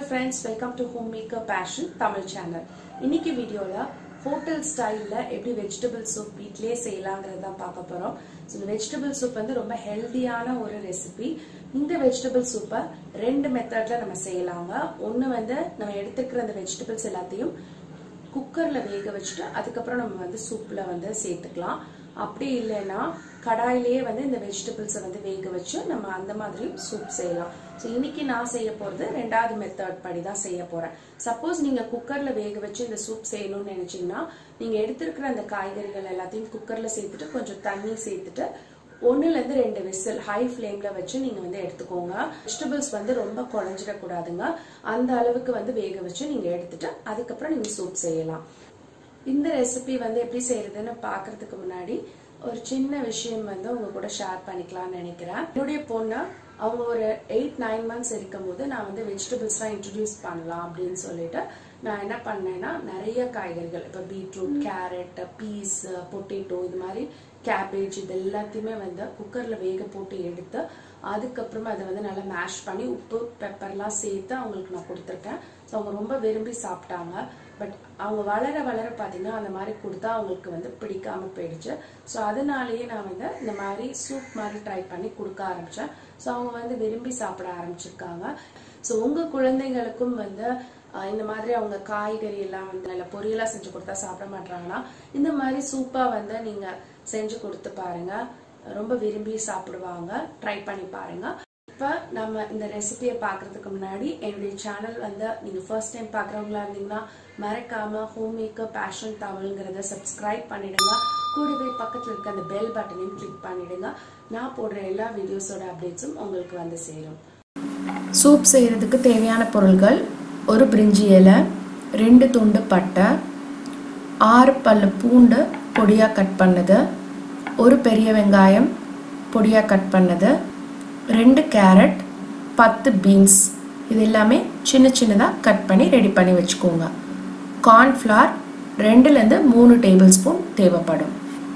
friends welcome to home maker passion Tamil channel இன்னைக்கு வீடியோவில் hotel ஸ்டைலில் எப்படி வெஜிடபிள் சூப் வீட்லேயே செய்யலாங்கிறது தான் பார்க்க போகிறோம் ஸோ இந்த வெஜிடபிள் சூப் வந்து ரொம்ப ஹெல்தியான ஒரு ரெசிபி இந்த வெஜிடபிள் சூப்பை ரெண்டு மெத்தடில் நம்ம செய்யலாங்க ஒன்று வந்து நம்ம எடுத்துக்கிற அந்த வெஜிடபிள்ஸ் எல்லாத்தையும் குக்கரில் வேக வச்சுட்டு அதுக்கப்புறம் நம்ம வந்து சூப்பில் வந்து சேர்த்துக்கலாம் அப்படி இல்லைன்னா கடாயிலேயே வந்து இந்த வெஜிடபிள்ஸை வந்து வேக வச்சு நம்ம அந்த மாதிரி சூப் செய்யலாம் ஸோ இன்னைக்கு நான் செய்ய போகிறது ரெண்டாவது மெத்தட் படி தான் செய்ய போகிறேன் சப்போஸ் நீங்கள் குக்கரில் வேக வச்சு இந்த சூப் செய்யணும்னு நினச்சிங்கன்னா நீங்கள் எடுத்திருக்கிற அந்த காய்கறிகள் எல்லாத்தையும் குக்கரில் சேர்த்துட்டு கொஞ்சம் தண்ணி சேர்த்துட்டு ஒன்றுலேருந்து ரெண்டு விசில் ஹை ஃப்ளேமில் வச்சு நீங்கள் வந்து எடுத்துக்கோங்க வெஜிடபிள்ஸ் வந்து ரொம்ப குழஞ்சிடக்கூடாதுங்க அந்த அளவுக்கு வந்து வேக வச்சு நீங்கள் எடுத்துட்டு அதுக்கப்புறம் நீங்கள் சூப் செய்யலாம் இந்த ரெசிபி வந்து எப்படி செய்யறதுன்னு பார்க்கறதுக்கு முன்னாடி ஒரு சின்ன விஷயம் வந்து உங்க கூட ஷேர் பண்ணிக்கலாம்னு நினைக்கிறேன் என்னுடைய பொண்ணு அவங்க ஒரு எயிட் நைன் மந்த்ஸ் இருக்கும் போது நான் வந்து வெஜிடபிள்ஸ்லாம் இன்ட்ரடியூஸ் பண்ணலாம் அப்படின்னு சொல்லிட்டு நான் என்ன பண்ணேன்னா நிறைய காய்கறிகள் இப்போ பீட்ரூட் கேரட் பீஸ் பொட்டேட்டோ இது மாதிரி கேபேஜ் இது எல்லாத்தையுமே வந்து குக்கரில் வேக போட்டு எடுத்து அதுக்கப்புறமா அதை வந்து நல்லா மேஷ் பண்ணி உப்பு பெப்பர்லாம் சேர்த்து அவங்களுக்கு நான் கொடுத்துருக்கேன் ஸோ அவங்க ரொம்ப விரும்பி சாப்பிட்டாங்க பட் அவங்க வளர வளர பார்த்தீங்கன்னா அந்த மாதிரி கொடுத்தா அவங்களுக்கு வந்து பிடிக்காம போயிடுச்சு ஸோ அதனாலேயே நான் வந்து இந்த மாதிரி சூப் மாதிரி ட்ரை பண்ணி கொடுக்க ஆரம்பித்தேன் ஸோ அவங்க வந்து விரும்பி சாப்பிட ஆரம்பிச்சிருக்காங்க ஸோ உங்கள் குழந்தைங்களுக்கும் வந்து இந்த மாதிரி அவங்க காய்கறி எல்லாம் வந்து நல்ல பொரியலாக செஞ்சு கொடுத்தா சாப்பிட மாட்டாங்கன்னா இந்த மாதிரி சூப்பாக வந்து நீங்கள் செஞ்சு கொடுத்து பாருங்க ரொம்ப விரும்பி சாப்பிடுவாங்க ட்ரை பண்ணி பாருங்க இப்போ நம்ம இந்த ரெசிபியை பார்க்கறதுக்கு முன்னாடி என்னுடைய சேனல் வந்து நீங்கள் ஃபர்ஸ்ட் டைம் பார்க்குறவங்களா இருந்தீங்கன்னா மறக்காம ஹோம் மேக்கர் பேஷன் தமிழ்ங்கிறத சப்ஸ்கிரைப் பண்ணிடுங்க கூடவே பக்கத்தில் இருக்க அந்த பெல் பட்டனையும் கிளிக் பண்ணிடுங்க நான் போடுற எல்லா வீடியோஸோட அப்டேட்ஸும் உங்களுக்கு வந்து சேரும் சூப் செய்கிறதுக்கு தேவையான பொருள்கள் ஒரு பிரிஞ்சி இலை ரெண்டு துண்டு பட்டை ஆறு பல்லு பூண்டு பொடியாக கட் பண்ணது ஒரு பெரிய வெங்காயம் பொடியாக கட் பண்ணது ரெண்டு கேரட் பத்து பீன்ஸ் இது எல்லாமே சின்ன சின்னதாக கட் பண்ணி ரெடி பண்ணி வச்சுக்கோங்க கார்ன்ஃப்ளார் ரெண்டுலேருந்து மூணு டேபிள் ஸ்பூன் தேவைப்படும்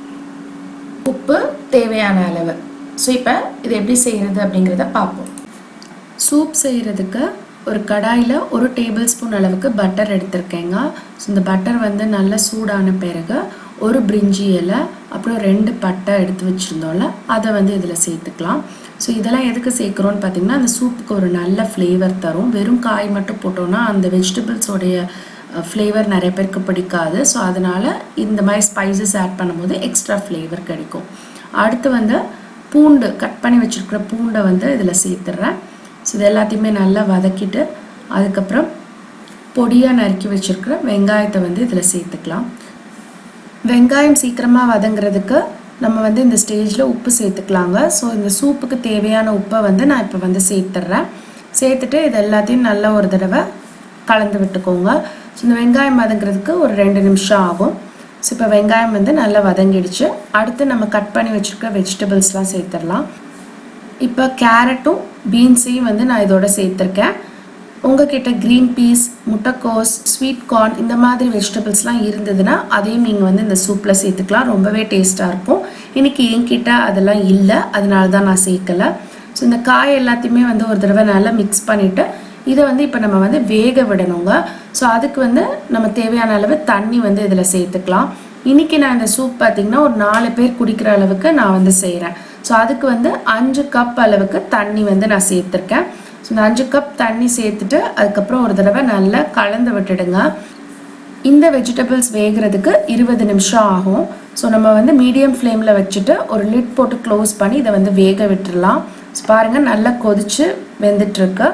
உப்பு தேவையான அளவு ஸோ இப்போ இது எப்படி செய்கிறது அப்படிங்கிறத பார்ப்போம் சூப் செய்கிறதுக்கு ஒரு கடாயில் ஒரு டேபிள் ஸ்பூன் அளவுக்கு பட்டர் எடுத்திருக்கேங்க ஸோ இந்த பட்டர் வந்து நல்லா சூடான பிறகு ஒரு பிரிஞ்சி இலை அப்புறம் ரெண்டு பட்டை எடுத்து வச்சுருந்தோம்ல அதை வந்து இதில் சேர்த்துக்கலாம் ஸோ இதெல்லாம் எதுக்கு சேர்க்குறோன்னு பார்த்தீங்கன்னா அந்த சூப்புக்கு ஒரு நல்ல ஃப்ளேவர் தரும் வெறும் காய் மட்டும் போட்டோன்னா அந்த வெஜிடபிள்ஸோடைய ஃப்ளேவர் நிறைய பேருக்கு பிடிக்காது ஸோ அதனால் இந்த மாதிரி ஸ்பைசஸ் ஆட் பண்ணும்போது எக்ஸ்ட்ரா ஃப்ளேவர் கிடைக்கும் அடுத்து வந்து பூண்டு கட் பண்ணி வச்சுருக்கிற பூண்டை வந்து இதில் சேர்த்துட்றேன் ஸோ இது எல்லாத்தையுமே நல்லா வதக்கிட்டு அதுக்கப்புறம் பொடியாக நறுக்கி வச்சுருக்கிற வெங்காயத்தை வந்து இதில் சேர்த்துக்கலாம் வெங்காயம் சீக்கிரமாக வதங்குறதுக்கு நம்ம வந்து இந்த ஸ்டேஜில் உப்பு சேர்த்துக்கலாங்க ஸோ இந்த சூப்புக்கு தேவையான உப்பை வந்து நான் இப்போ வந்து சேர்த்துட்றேன் சேர்த்துட்டு இது எல்லாத்தையும் நல்லா ஒரு தடவை கலந்து விட்டுக்கோங்க ஸோ இந்த வெங்காயம் வதங்குறதுக்கு ஒரு ரெண்டு நிமிஷம் ஆகும் ஸோ இப்போ வெங்காயம் வந்து நல்லா வதங்கிடுச்சு அடுத்து நம்ம கட் பண்ணி வச்சுருக்க வெஜிடபிள்ஸ்லாம் சேர்த்துடலாம் இப்போ கேரட்டும் பீன்ஸையும் வந்து நான் இதோட சேர்த்துருக்கேன் உங்ககிட்ட க்ரீன் பீஸ் முட்டைக்கோஸ் ஸ்வீட் கார்ன் இந்த மாதிரி வெஜிடபிள்ஸ்லாம் இருந்ததுன்னா அதையும் நீங்கள் வந்து இந்த சூப்பில் சேர்த்துக்கலாம் ரொம்பவே டேஸ்ட்டாக இருக்கும் இன்றைக்கி என்கிட்ட அதெல்லாம் இல்லை அதனால தான் நான் சேர்க்கலை ஸோ இந்த காய் எல்லாத்தையுமே வந்து ஒரு தடவை நல்லா மிக்ஸ் பண்ணிவிட்டு இதை வந்து இப்போ நம்ம வந்து வேக விடணுங்க ஸோ அதுக்கு வந்து நம்ம தேவையான அளவு தண்ணி வந்து இதில் சேர்த்துக்கலாம் இன்றைக்கி நான் இந்த சூப் பார்த்திங்கன்னா ஒரு நாலு பேர் குடிக்கிற அளவுக்கு நான் வந்து செய்கிறேன் ஸோ அதுக்கு வந்து அஞ்சு கப் அளவுக்கு தண்ணி வந்து நான் சேர்த்துருக்கேன் ஸோ இந்த அஞ்சு கப் தண்ணி சேர்த்துட்டு அதுக்கப்புறம் ஒரு தடவை நல்லா கலந்து விட்டுடுங்க இந்த வெஜிடபிள்ஸ் வேகிறதுக்கு இருபது நிமிஷம் ஆகும் ஸோ நம்ம வந்து மீடியம் ஃப்ளேமில் வச்சுட்டு ஒரு லிட் போட்டு க்ளோஸ் பண்ணி இதை வந்து வேக விட்டுடலாம் ஸோ பாருங்கள் நல்லா கொதிச்சு வெந்துட்டுருக்கு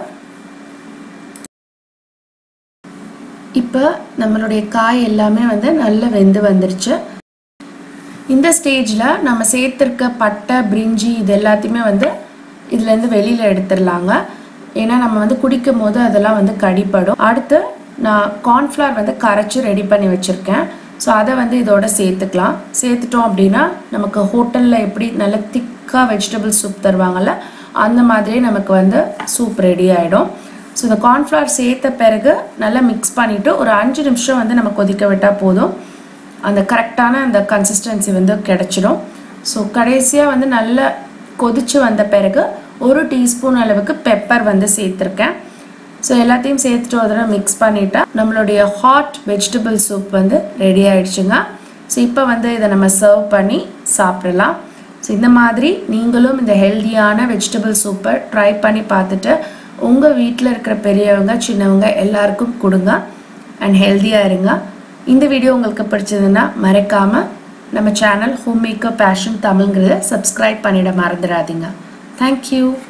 இப்போ நம்மளுடைய காய் எல்லாமே வந்து நல்லா வெந்து வந்துருச்சு இந்த ஸ்டேஜில் நம்ம சேர்த்துருக்க பட்டை பிரிஞ்சி இது எல்லாத்தையுமே வந்து இதுலேருந்து வெளியில் எடுத்துடலாங்க ஏன்னா நம்ம வந்து குடிக்கும் போது அதெல்லாம் வந்து கடிப்படும் அடுத்து நான் கார்ன்ஃப்ளவர் வந்து கரைச்சி ரெடி பண்ணி வச்சுருக்கேன் ஸோ அதை வந்து இதோட சேர்த்துக்கலாம் சேர்த்துட்டோம் அப்படின்னா நமக்கு ஹோட்டலில் எப்படி நல்ல திக்காக வெஜிடபிள் சூப் தருவாங்கள்ல அந்த மாதிரியே நமக்கு வந்து சூப் ரெடி ஆகிடும் ஸோ இந்த கார்ன்ஃப்ளவர் சேர்த்த பிறகு நல்லா மிக்ஸ் பண்ணிவிட்டு ஒரு அஞ்சு நிமிஷம் வந்து நம்ம கொதிக்க விட்டால் போதும் அந்த கரெக்டான அந்த கன்சிஸ்டன்சி வந்து கிடச்சிடும் ஸோ கடைசியாக வந்து நல்லா கொதிச்சு வந்த பிறகு ஒரு டீஸ்பூன் அளவுக்கு பெப்பர் வந்து சேர்த்துருக்கேன் ஸோ எல்லாத்தையும் சேர்த்துட்டு ஒரு தடவை மிக்ஸ் பண்ணிட்டா நம்மளுடைய ஹாட் வெஜிடபிள் சூப் வந்து ரெடி ஆயிடுச்சுங்க ஸோ இப்போ வந்து இதை நம்ம சர்வ் பண்ணி சாப்பிடலாம் ஸோ இந்த மாதிரி நீங்களும் இந்த ஹெல்தியான வெஜிடபிள் சூப்பை ட்ரை பண்ணி பார்த்துட்டு உங்கள் வீட்டில் இருக்கிற பெரியவங்க சின்னவங்க எல்லாருக்கும் கொடுங்க அண்ட் ஹெல்த்தியாக இருங்க இந்த வீடியோ உங்களுக்கு பிடிச்சதுன்னா மறக்காமல் நம்ம சேனல் ஹோம் மேக்கர் பேஷன் தமிழ்ங்கிறத சப்ஸ்கிரைப் பண்ணிட மறந்துடாதீங்க தேங்க்யூ